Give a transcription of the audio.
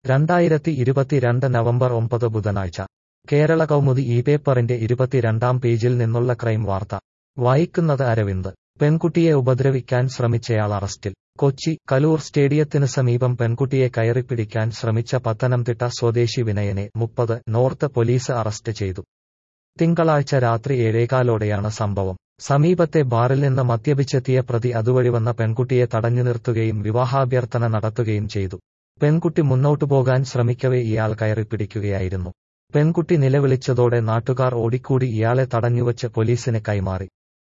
രണ്ടായിരത്തി ഇരുപത്തിരണ്ട് നവംബർ ഒമ്പത് ബുധനാഴ്ച കേരള കൗമുദി ഈ പേപ്പറിന്റെ ഇരുപത്തിരണ്ടാം പേജിൽ നിന്നുള്ള ക്രൈം വാർത്ത വായിക്കുന്നത് അരവിന്ദ് പെൺകുട്ടിയെ ഉപദ്രവിക്കാൻ ശ്രമിച്ചയാൾ അറസ്റ്റിൽ കൊച്ചി കലൂർ സ്റ്റേഡിയത്തിന് സമീപം പെൺകുട്ടിയെ കയറിപ്പിടിക്കാൻ ശ്രമിച്ച പത്തനംതിട്ട സ്വദേശി വിനയനെ മുപ്പത് നോർത്ത് പോലീസ് അറസ്റ്റ് ചെയ്തു തിങ്കളാഴ്ച രാത്രി ഏഴേകാലോടെയാണ് സംഭവം സമീപത്തെ ബാറിൽ നിന്ന് മദ്യപിച്ചെത്തിയ പ്രതി അതുവഴി വന്ന പെൺകുട്ടിയെ തടഞ്ഞു നിർത്തുകയും വിവാഹാഭ്യർത്ഥന നടത്തുകയും ചെയ്തു പെൺകുട്ടി മുന്നോട്ടു പോകാൻ ശ്രമിക്കവേ ഇയാൾ കയറിപ്പിടിക്കുകയായിരുന്നു പെൺകുട്ടി നിലവിളിച്ചതോടെ നാട്ടുകാർ ഓടിക്കൂടി ഇയാളെ തടഞ്ഞുവച്ച് പോലീസിന് കൈമാറി